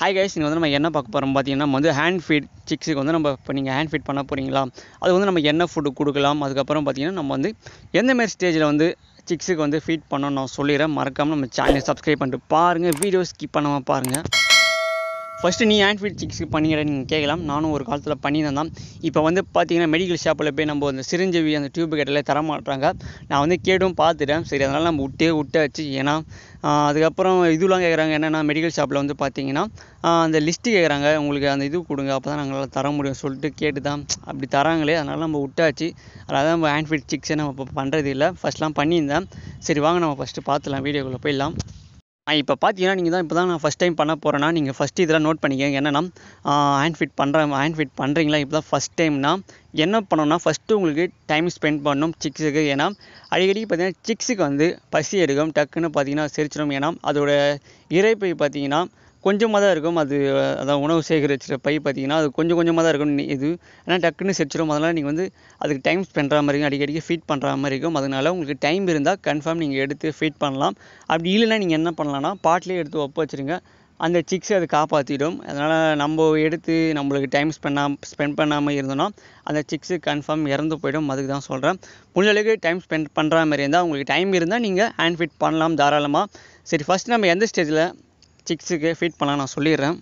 hi guys இங்கே வந்து நம்ம என்ன பார்க்க போகிறோம் பார்த்தீங்கன்னா நம்ம வந்து ஹேண்ட் ஃபீட் சிக்ஸுக்கு வந்து நம்ம இப்போ நீங்கள் ஹேண்ட் ஃபீட் பண்ண போகிறீங்களா அது வந்து நம்ம என்ன ஃபுட்டு கொடுக்கலாம் அதுக்கப்புறம் பார்த்தீங்கன்னா நம்ம வந்து எந்த மாதிரி ஸ்டேஜில் வந்து சிக்ஸுக்கு வந்து ஃபீட் பண்ணணும்னு நான் சொல்லிடுறேன் மறக்காமல் நம்ம சேனலை சப்ஸ்கிரைப் பண்ணிட்டு பாருங்கள் வீடியோ ஸ்கிப் பண்ணாமல் பாருங்கள் ஃபஸ்ட்டு நீ ஹேண்ட் ஃபீட் சிக்ஸ்க்கு பண்ணிக்கிற நீங்கள் கேட்கலாம் நானும் ஒரு காலத்தில் பண்ணியிருந்தேன் தான் இப்போ வந்து பார்த்தீங்கன்னா மெடிக்கல் ஷாப்பில் போய் நம்ம அந்த சிரிஞ்சவி அந்த டியூப் கேட்டல தர மாட்டாங்க நான் வந்து கேட்டும் பார்த்துட்டேன் சரி அதனால் நம்ம விட்டே விட்டாச்சு ஏன்னா ஆஹ் அதுக்கப்புறம் இதுலாம் கேட்குறாங்க என்னென்னா மெடிக்கல் ஷாப்பில் வந்து பார்த்தீங்கன்னா ஆஹ் அந்த லிஸ்ட்டு கேட்குறாங்க உங்களுக்கு அந்த இது கொடுங்க அப்போ தான் நாங்களால் தர முடியும் சொல்லிட்டு கேட்டு தான் அப்படி தராங்களே அதனால் நம்ம விட்டாச்சு அதனால் நம்ம ஹேண்ட் ஃபீட் சிக்ஸை நம்ம இப்போ பண்ணுறது இல்லை ஃபஸ்ட்லாம் பண்ணியிருந்தேன் சரி வாங்க நம்ம ஃபஸ்ட்டு பார்த்துலாம் வீடியோக்குள்ளே போயிடலாம் இப்போ பார்த்தீங்கன்னா நீங்கள் தான் இப்போ தான் நான் ஃபஸ்ட் டைம் பண்ண போகிறேன்னா நீங்கள் ஃபஸ்ட்டு இதெல்லாம் நோட் பண்ணிக்கங்க என்னென்னா ஹேண்ட் ஃபிட் பண்ணுறேன் ஹேண்ட் ஃபிட் பண்ணுறீங்களா இப்போ தான் ஃபஸ்ட் டைம்னா என்ன பண்ணணும்னா ஃபஸ்ட்டு உங்களுக்கு டைம் ஸ்பெண்ட் பண்ணணும் சிக்ஸுக்கு ஏன்னா அடிக்கடி பார்த்தீங்கன்னா சிக்ஸுக்கு வந்து பசி எடுக்கும் டக்குன்னு பார்த்தீங்கன்னா சிரிச்சிடும் ஏன்னா அதோட இறைப்பை பார்த்தீங்கன்னா கொஞ்சமாக தான் இருக்கும் அது அதான் உணவு சேகரிச்சிற பை பார்த்தீங்கன்னா அது கொஞ்சம் கொஞ்சமாக தான் இருக்கும் நி- இது ஆனால் டக்குன்னு செரிச்சிடும் அதனால் நீங்கள் வந்து அதுக்கு டைம் ஸ்பெண்ட் பண்ணுற மாதிரி இருக்கும் அடிக்கடிக்கு ஃபீட் பண்ணுற மாதிரி இருக்கும் அதனால உங்களுக்கு டைம் இருந்தால் கன்ஃபார்ம் நீங்கள் எடுத்து ஃபீட் பண்ணலாம் அப்படி இல்லைன்னா நீங்கள் என்ன பண்ணலாம்னா பாட்டிலே எடுத்து ஒப்ப வச்சுருங்க அந்த சிக்ஸ் அது காப்பாற்றிடும் அதனால் நம்ம எடுத்து நம்மளுக்கு டைம் ஸ்பெண்ட் ஸ்பெண்ட் பண்ணாமல் இருந்தோம்னா அந்த சிக்ஸு கன்ஃபார்ம் இறந்து போயிடும் அதுக்கு தான் சொல்கிறேன் முடிஞ்ச அளவுக்கு டைம் ஸ்பெண்ட் பண்ணுற மாதிரி இருந்தால் உங்களுக்கு டைம் இருந்தால் நீங்கள் ஹேண்ட் ஃபிட் பண்ணலாம் தாராளமாக சரி ஃபஸ்ட் நம்ம எந்த ஸ்டேஜில் சிக்ஸுக்கு ஃபீட் பண்ணலாம் நான் சொல்லிடுறேன்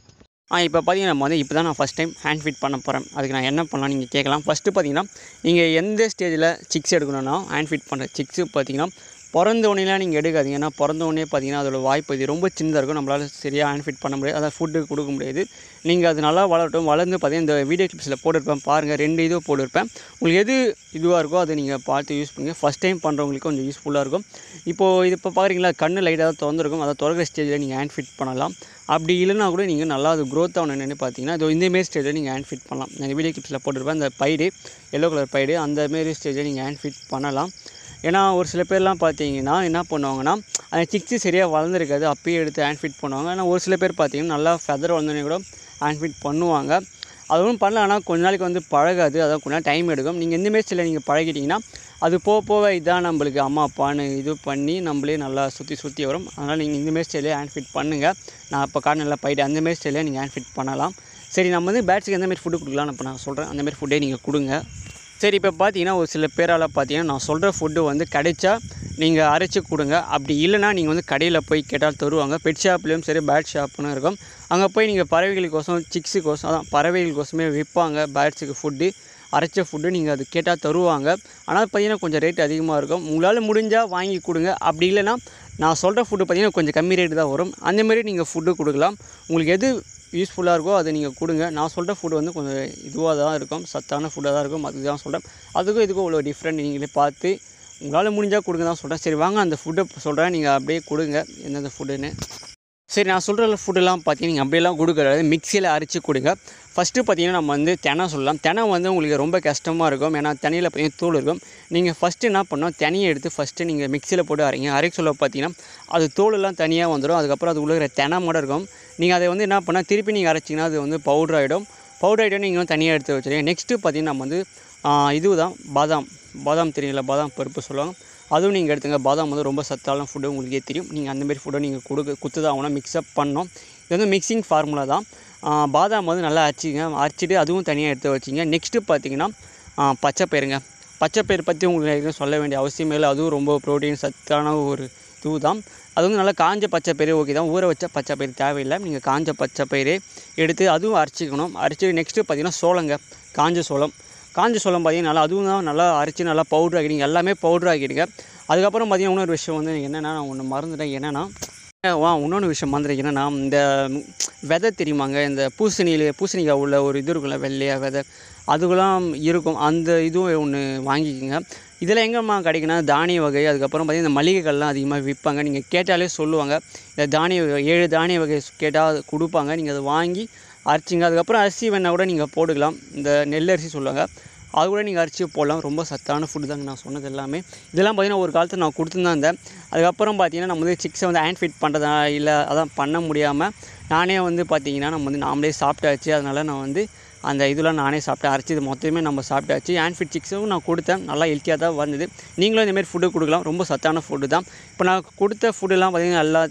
ஆ இப்போ பார்த்தீங்கன்னா நம்ம வந்து இப்போ தான் நான் ஃபஸ்ட் டைம் ஹேண்ட் ஃபிட் பண்ண போகிறேன் அதுக்கு நான் என்ன பண்ணலாம் நீங்கள் கேட்கலாம் ஃபஸ்ட்டு பார்த்தீங்கன்னா நீங்கள் எந்த ஸ்டேஜில் சிக்ஸ் எடுக்கணும்னா ஹேண்ட் ஃபிட் பண்ணுற சிக்ஸு பார்த்தீங்கன்னா பிறந்த உடனேலாம் நீங்கள் எடுக்காதீங்க ஏன்னா பிறந்த உடனே பார்த்தீங்கன்னா அதோட வாய்ப்பு இது ரொம்ப சின்னதாக இருக்கும் நம்மளால் சரியாக ஹேண்ட் ஃபிட் பண்ண முடியாது அதான் ஃபுட்டு கொடுக்க முடியாது நீங்கள் அது நல்லா வளரட்டும் வளர்ந்து பார்த்தீங்கன்னா இந்த வீடியோ கிளிப்ஸில் போட்டிருப்பேன் பாருங்கள் ரெண்டு இது போட்டிருப்பேன் உங்களுக்கு எது இதுவாக இருக்கோ அதை நீங்கள் பார்த்து யூஸ் பண்ணுங்கள் ஃபஸ்ட் டைம் பண்ணுறவங்களுக்கு கொஞ்சம் யூஸ்ஃபுல்லாக இருக்கும் இப்போது இது இப்போ பார்க்குறீங்களா கண்ணு லைட்டாக தான் திறந்துருக்கும் அதை திறக்கிற ஸ்டேஜில் நீங்கள் ஹேண்ட் ஃபிட் பண்ணலாம் அப்படி இல்லைனா கூட நீங்கள் நல்லா அது க்ரோத் ஆகணும்னு பார்த்தீங்கன்னா இது இந்தமாரி ஸ்டேஜில் நீங்கள் ஹேண்ட் ஃபிட் பண்ணலாம் நான் வீடியோ கிளிப்ஸில் போட்டிருப்பேன் அந்த பைடு எல்லோ கலர் பைடு அந்த மாரி ஸ்டேஜில் நீங்கள் ஹேண்ட் ஃபிட் பண்ணலாம் ஏன்னா ஒரு சில பேர்லாம் பார்த்தீங்கன்னா என்ன பண்ணுவாங்கன்னா அந்த சிக்ஸு சரியாக வளர்ந்துருக்காது அப்பயே எடுத்து ஹேண்ட் ஃபிட் பண்ணுவாங்க ஆனால் ஒரு சில பேர் பார்த்தீங்கன்னா நல்லா ஃபெதர் வளர்ந்தோடனே கூட ஹேண்ட் ஃபிட் பண்ணுவாங்க அது ஒன்றும் பண்ணல ஆனால் கொஞ்ச நாளைக்கு வந்து பழகாது அதான் கொஞ்ச நாள் டைம் எடுக்கும் நீங்கள் இந்த மாரி ஸ்டைலில் நீங்கள் பழகிட்டீங்கன்னா அது போக போக இதான் நம்மளுக்கு அம்மா அப்பான்னு இது பண்ணி நம்மளே நல்லா சுற்றி சுற்றி வரும் அதனால் நீங்கள் இந்தமாரி ஸ்டைலே ஹேண்ட் ஃபிட் பண்ணுங்கள் நான் இப்போ கார்டு நல்லா போயிட்டு அந்தமாரி ஸ்டைலே நீங்கள் ஹேண்ட் ஃபிட் பண்ணலாம் சரி நம்ம வந்து பேட்ஸுக்கு எந்த மாதிரி ஃபுட்டு கொடுக்கலாம்னு இப்போ நான் சொல்கிறேன் அந்தமாரி ஃபுட்டே நீங்கள் கொடுங்க சரி இப்போ பார்த்தீங்கன்னா ஒரு சில பேரால் பார்த்தீங்கன்னா நான் சொல்கிற ஃபுட்டு வந்து கிடைச்சா நீங்கள் அரைச்சி கொடுங்க அப்படி இல்லைனா நீங்கள் வந்து கடையில் போய் கேட்டால் தருவாங்க பெட் ஷாப்லேயும் சரி பேட் ஷாப்னு இருக்கும் அங்கே போய் நீங்கள் பறவைகளுக்கோசம் சிக்ஸுக்கோசம் அதான் பறவைகளுக்கோசமே விற்பாங்க பேட்ஸுக்கு ஃபுட்டு அரைச்ச ஃபுட்டு நீங்கள் அது கேட்டால் தருவாங்க ஆனால் பார்த்தீங்கன்னா கொஞ்சம் ரேட் அதிகமாக இருக்கும் உங்களால் முடிஞ்சால் வாங்கி கொடுங்க அப்படி இல்லைன்னா நான் சொல்கிற ஃபுட்டு பார்த்தீங்கன்னா கொஞ்சம் கம்மி ரேட்டு தான் வரும் அந்தமாரி நீங்கள் ஃபுட்டு கொடுக்கலாம் உங்களுக்கு எது யூஸ்ஃபுல்லாக இருக்கோ அதை நீங்கள் கொடுங்க நான் சொல்கிற ஃபுட் வந்து கொஞ்சம் இதுவாக தான் இருக்கும் சத்தான ஃபுட்டாக தான் இருக்கும் அதுக்கு தான் சொல்கிறேன் அதுக்கும் இதுக்கும் இவ்வளோ டிஃப்ரெண்ட் நீங்களே பார்த்து உங்களால் முடிஞ்சால் கொடுங்க தான் சொல்கிறேன் சரி வாங்க அந்த ஃபுட்டை சொல்கிறேன் நீங்கள் அப்படியே கொடுங்க எந்தெந்த ஃபுட்டுன்னு சரி நான் சொல்கிற ஃபுட்டெல்லாம் பார்த்தீங்கன்னா நீங்கள் அப்படியெல்லாம் கொடுக்குறது மிக்சியில் அரைச்சி கொடுங்க ஃபஸ்ட்டு பார்த்தீங்கன்னா நம்ம வந்து தெனை சொல்லலாம் தெனை வந்து உங்களுக்கு ரொம்ப கஷ்டமாக இருக்கும் ஏன்னா தெனையில் பார்த்தீங்கன்னா தூள் இருக்கும் நீங்கள் ஃபஸ்ட்டு என்ன பண்ணணும் தெனையை எடுத்து ஃபஸ்ட்டு நீங்கள் மிக்சியில் போட்டு அரைங்க அரைக்க சொல்ல பார்த்தீங்கன்னா அது தோலெல்லாம் தனியாக வந்துடும் அதுக்கப்புறம் அது உள்ள இருக்கிற தெனை மட்டும் இருக்கும் நீங்கள் அதை வந்து என்ன பண்ணால் திருப்பி நீங்கள் அரைச்சிங்கன்னா அது வந்து பவுடர் ஆகிடும் பவுடர் ஆகிடும் நீங்கள் வந்து தனியாக எடுத்து வச்சுருங்க நெக்ஸ்ட்டு பார்த்தீங்கன்னா நம்ம வந்து இதுதான் பாதாம் பாதாம் தெரியல பாதாம் பருப்பு சொல்லுவாங்க அதுவும் நீங்கள் எடுத்துங்க பாதாம் வந்து ரொம்ப சத்தான ஃபுட்டு உங்களுக்கே தெரியும் நீங்கள் அந்தமாரி ஃபுட்டை நீங்கள் கொடுக்க குத்து தான் ஆகணும் மிக்ஸ்அப் பண்ணணும் இது வந்து மிக்சிங் ஃபார்முலா தான் ஆ, பாதாம் வந்து நல்லா அரைச்சிங்க அரைச்சிட்டு அதுவும் தனியாக எடுத்து வச்சிங்க நெக்ஸ்ட்டு பார்த்தீங்கன்னா ஆ, பச்சை பயிருங்க பச்சை பயிர் பற்றி உங்களுக்கு எதுவும் சொல்ல வேண்டிய அவசியமே இல்லை அதுவும் ரொம்ப ப்ரோட்டீன் சத்தான ஒரு இது தான் அது வந்து நல்லா காஞ்ச பச்சை பயிறு ஓகே தான் ஊற வச்ச பச்சை பயிறு தேவையில்லை நீங்கள் காஞ்ச பச்சை பயிறு எடுத்து அதுவும் அரைச்சிக்கணும் அரைச்சி நெக்ஸ்ட்டு பார்த்தீங்கன்னா சோளங்க காஞ்ச சோளம் காஞ்ச சோளம் பார்த்தீங்கன்னா நல்லா அதுவும் தான் நல்லா அரைச்சி நல்லா பவுட்ரு ஆக்கிடுங்க எல்லாமே பவுட்ரு ஆக்கிடுங்க அதுக்கப்புறம் பார்த்தீங்கன்னா இன்னொரு விஷயம் வந்து என்னென்னா நான் ஒன்று மறந்துட்டேன் என்னென்னா வா இன்னொன்று விஷயம் மறந்துட்டேன் என்னென்னா இந்த ம், விதை தெரியுமாங்க இந்த பூசணியில் பூசணிக்காய் உள்ள ஒரு இது இருக்குல்ல வெள்ளையா விதை அதுக்கெல்லாம் இருக்கும் அந்த இதுவும் ஒன்று வாங்கிக்கோங்க இதில் எங்கேம்மா கிடைக்குன்னா தானிய வகை அதுக்கப்புறம் பார்த்தீங்கன்னா இந்த மளிகைகள்லாம் அதிகமாக விற்பாங்க நீங்கள் கேட்டாலே சொல்லுவாங்க இந்த தானிய வகை ஏழு தானிய வகை கேட்டால் அது கொடுப்பாங்க நீங்கள் அதை வாங்கி அரைச்சிங்க அதுக்கப்புறம் அரிசி வேணால் கூட நீங்கள் போட்டுக்கலாம் இந்த நெல் அரிசி சொல்லுவாங்க அது கூட நீங்கள் அரிசி போடலாம் ரொம்ப சத்தான ஃபுட்டு தாங்க நான் சொன்னது எல்லாமே இதெல்லாம் பார்த்தீங்கன்னா ஒரு காலத்தில் நான் கொடுத்துருந்தேன் இருந்தேன் அதுக்கப்புறம் பார்த்தீங்கன்னா நம்ம வந்து சிக்ஸை வந்து ஹேண்ட் ஃபிட் பண்ணுறதா இல்லை அதான் பண்ண முடியாமல் நானே வந்து பார்த்தீங்கன்னா நம்ம வந்து நாமளே சாப்பிட்டாச்சு அதனால் நான் வந்து அந்த இதெல்லாம் நானே சாப்பிட்டேன் அரைச்சி இது மொத்தமே நம்ம சாப்பிட்டாச்சு ஹேண்ட் ஃபிட் சிக்ஸும் நான் கொடுத்தேன் நல்லா ஹெல்த்தியாக தான் வந்தது நீங்களும் இந்தமாரி ஃபுட்டு கொடுக்கலாம் ரொம்ப சத்தான ஃபுட்டு தான் இப்போ நான் கொடுத்த ஃபுட்டுலாம் பார்த்தீங்கன்னா எல்லாத்தையும்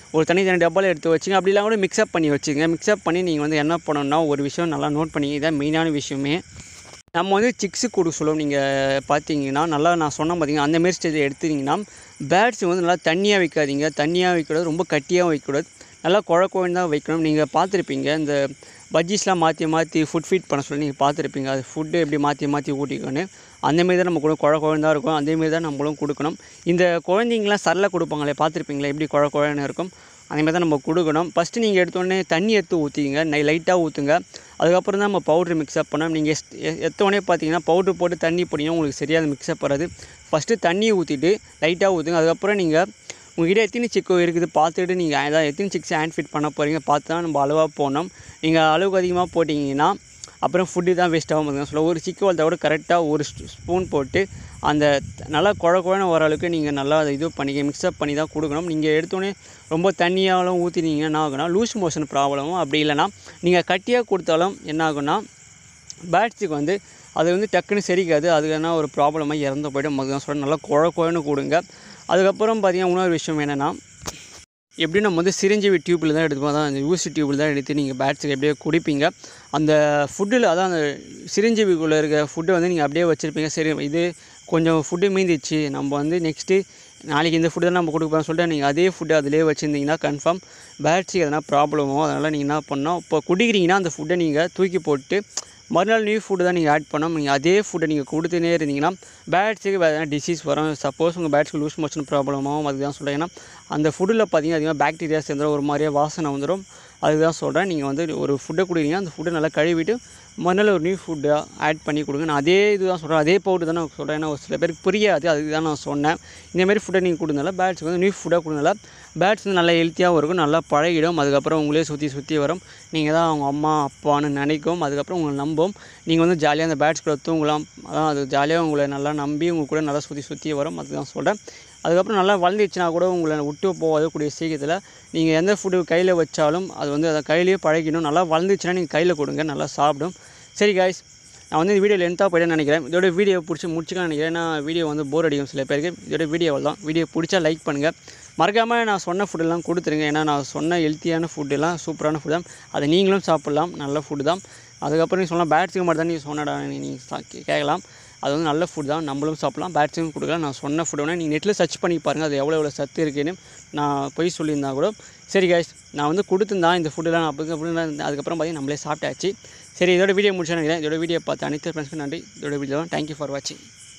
ஒரு தனி தனி டப்பாவில் எடுத்து வச்சுங்க அப்படிலாம் கூட மிக்ஸ்அப் பண்ணி வச்சுங்க மிக்ஸ்அப் பண்ணி நீங்கள் வந்து என்ன பண்ணணும்னா ஒரு விஷயம் நல்லா நோட் பண்ணி இதான் மெயினான விஷயமே நம்ம வந்து சிக்ஸு கொடுக்க சொல்லுவோம் நீங்கள் பார்த்தீங்கன்னா நல்லா நான் சொன்ன பார்த்தீங்கன்னா அந்த மாரி ஸ்டேஜில் எடுத்தீங்கன்னா பேட்ஸ் வந்து நல்லா தண்ணியாக வைக்காதீங்க தண்ணியாக வைக்கக்கூடாது ரொம்ப கட்டியாகவும் வைக்கக்கூடாது நல்லா குழ குழன்னு தான் வைக்கணும் நீங்கள் பார்த்துருப்பீங்க இந்த பஜ்ஜீஸ்லாம் மாற்றி மாற்றி ஃபுட் ஃபீட் பண்ண சொல்லி நீங்கள் பார்த்துருப்பீங்க அது ஃபுட்டு எப்படி மாற்றி மாற்றி ஊட்டிக்கணும் அந்தமாரி தான் நம்ம கூட குழ குழன்னு தான் இருக்கும் அதேமாரி தான் நம்மளும் கொடுக்கணும் இந்த குழந்தைங்களாம் சரளை கொடுப்பாங்களே பார்த்துருப்பீங்களா எப்படி குழ குழன்னு இருக்கும் அதேமாதிரி தான் நம்ம கொடுக்கணும் ஃபஸ்ட்டு நீங்கள் எடுத்தோடனே தண்ணி எடுத்து ஊற்றிங்க நை லைட்டாக ஊற்றுங்க அதுக்கப்புறம் தான் நம்ம பவுட்ரு மிக்ஸ்அப் பண்ணோம் நீங்கள் எஸ் எத்தோடனே பார்த்தீங்கன்னா பவுட்ரு போட்டு தண்ணி போட்டிங்கன்னா உங்களுக்கு சரியாக அது மிக்ஸ்அப் வராது ஃபஸ்ட்டு தண்ணியை ஊற்றிட்டு லைட்டாக ஊற்றுங்க அதுக்கப்புறம் நீங்கள் உங்ககிட்ட எத்தனை சிக்கு இருக்குது பார்த்துட்டு நீங்கள் அதான் எத்தனை சிக்ஸ் ஹேண்ட் ஃபிட் பண்ண போகிறீங்க பார்த்து தான் நம்ம அளவாக போடணும் நீங்கள் அளவுக்கு அதிகமாக போட்டிங்கன்னா அப்புறம் ஃபுட்டு தான் வேஸ்ட் ஆகும் பார்த்தீங்கன்னா சொல்ல ஒரு சிக்கு வளர்த்தா கூட கரெக்டாக ஒரு ஸ்பூன் போட்டு அந்த நல்லா குழ குழன்னு வர அளவுக்கு நீங்கள் நல்லா அதை இது பண்ணிக்க மிக்ஸ்அப் பண்ணி தான் கொடுக்கணும் நீங்கள் எடுத்தோடனே ரொம்ப தண்ணியாலும் ஊற்றினீங்கன்னா என்ன ஆகுனா லூஸ் மோஷன் ப்ராப்ளமும் அப்படி இல்லைன்னா நீங்கள் கட்டியாக கொடுத்தாலும் என்ன ஆகுனா பேட்ஸுக்கு வந்து அது வந்து டக்குன்னு செரிக்காது அது என்ன ஒரு ப்ராப்ளமாக இறந்து போய்டும் அதுதான் சொல்ல நல்லா குழ குழன்னு கொடுங்க அதுக்கப்புறம் பார்த்தீங்கன்னா இன்னொரு விஷயம் என்னென்னா எப்படி நம்ம வந்து சிரிஞ்சிவி டியூப்பில் தான் எடுத்துப்போம் அதான் அந்த ஊசி டியூப்பில் தான் எடுத்து நீங்கள் பேட்ஸுக்கு எப்படியே குடிப்பீங்க அந்த ஃபுட்டில் அதான் அந்த சிரிஞ்சிவிக்குள்ளே இருக்க ஃபுட்டை வந்து நீங்கள் அப்படியே வச்சுருப்பீங்க சரி இது கொஞ்சம் ஃபுட்டு மீந்திச்சு நம்ம வந்து நெக்ஸ்ட்டு நாளைக்கு இந்த ஃபுட்டு தான் நம்ம கொடுக்க போகிறோம் சொல்லிட்டு நீங்கள் அதே ஃபுட்டு அதிலே வச்சுருந்தீங்கன்னா கன்ஃபார்ம் பேட்ஸுக்கு எதனா ப்ராப்ளமோ அதனால் நீங்கள் என்ன பண்ணணும் இப்போ குடிக்கிறீங்கன்னா அந்த ஃபுட்டை நீங்கள் தூக்கி போட்டு மறுநாள் நியூ ஃபுட்டு தான் நீங்கள் ஆட் பண்ணோம் நீங்கள் அதே ஃபுட்டை நீங்கள் கொடுத்துனே இருந்தீங்கன்னா பேட்ஸுக்கு வேறு எதனா டிசீஸ் வரும் சப்போஸ் உங்கள் பேட்ஸ்க்கு லூஸ் மோஷன் ப்ராப்ளமாகவும் அதுக்கு தான் சொல்கிறேன் ஏன்னா அந்த ஃபுட்டில் பார்த்தீங்கன்னா அதிகமாக பாக்டீரியா சேர்ந்துடும் ஒரு மாதிரியே வாசனை வந்துடும் அதுதான் சொல்கிறேன் நீங்கள் வந்து ஒரு ஃபுட்டை குடிக்கிறீங்க அந்த ஃபுட்டை நல்லா கழுவிட்டு மறுநாள் ஒரு நியூ ஃபுட்டை ஆட் பண்ணி கொடுங்க நான் அதே இது தான் சொல்கிறேன் அதே பவுடர் தான் நான் சொல்கிறேன் ஏன்னா ஒரு சில பேருக்கு புரியாது அதுக்கு தான் நான் சொன்னேன் இந்தமாரி ஃபுட்டை நீங்கள் கொடுங்கனால பேட்ஸ்க்கு வந்து நியூ ஃபுட்டாக கொடுங்கனால பேட்ஸ் வந்து நல்லா ஹெல்த்தியாகவும் இருக்கும் நல்லா பழகிடும் அதுக்கப்புறம் உங்களே சுற்றி சுற்றி வரும் நீங்கள் தான் அவங்க அம்மா அப்பான்னு நினைக்கும் அதுக்கப்புறம் உங்களை நம்பும் நீங்கள் வந்து ஜாலியாக அந்த பேட்ஸ் கூட தூங்கலாம் அதான் அது ஜாலியாக உங்களை நல்லா நம்பி உங்க கூட நல்லா சுற்றி சுற்றி வரும் அதுதான் சொல்கிறேன் அதுக்கப்புறம் நல்லா வளர்ந்துச்சுன்னா கூட உங்களை விட்டு போகாத கூடிய சீக்கிரத்தில் நீங்கள் எந்த ஃபுட்டு கையில் வச்சாலும் அது வந்து அதை கையிலேயே பழகிடும் நல்லா வளர்ந்துச்சுன்னா நீங்கள் கையில் கொடுங்க நல்லா சாப்பிடும் சரி காய்ஸ் நான் வந்து இந்த வீடியோ லென்த்தாக போயிட்டேன்னு நினைக்கிறேன் இதோட வீடியோ பிடிச்சி முடிச்சுக்கலாம்னு நினைக்கிறேன் ஏன்னா வீடியோ வந்து போர் அடிக்கும் சில பேருக்கு இதோட வீடியோ தான் வீடியோ பிடிச்சா லைக் பண்ணுங்கள் மறக்காமல் நான் சொன்ன ஃபுட்டெல்லாம் கொடுத்துருங்க ஏன்னா நான் சொன்ன ஹெல்த்தியான ஃபுட்டெல்லாம் சூப்பரான ஃபுட் தான் அதை நீங்களும் சாப்பிட்லாம் நல்ல ஃபுட்டு தான் அதுக்கப்புறம் நீ சொல்லலாம் பேட்ஸுக்கு மட்டும் தான் நீ சொன்னடா நீ சா- கே- கேட்கலாம் அது வந்து நல்ல ஃபுட் தான் நம்மளும் சாப்பிட்லாம் பேட்ஸுக்கும் கொடுக்கலாம் நான் சொன்ன ஃபுட் வேணால் நீங்கள் நெட்டில் சர்ச் பண்ணி பாருங்கள் அது எவ்வளோ எவ்வளோ சத்து இருக்குன்னு நான் போய் சொல்லியிருந்தா கூட சரி guys நான் வந்து கொடுத்துருந்தேன் இந்த ஃபுட்டுலாம் நான் அப்படி அப்படின்னு அதுக்கப்புறம் பார்த்தீங்கன்னா நம்மளே சாப்பிட்டாச்சு சரி இதோட வீடியோ முடிச்சு நினைக்கிறேன் இதோட வீடியோ பார்த்து அனைத்து ஃப்ரெண்ட்ஸ்க்கும் நன்றி இதோட வீடியோ தேங்க்யூ ஃபார் வாட்சிங்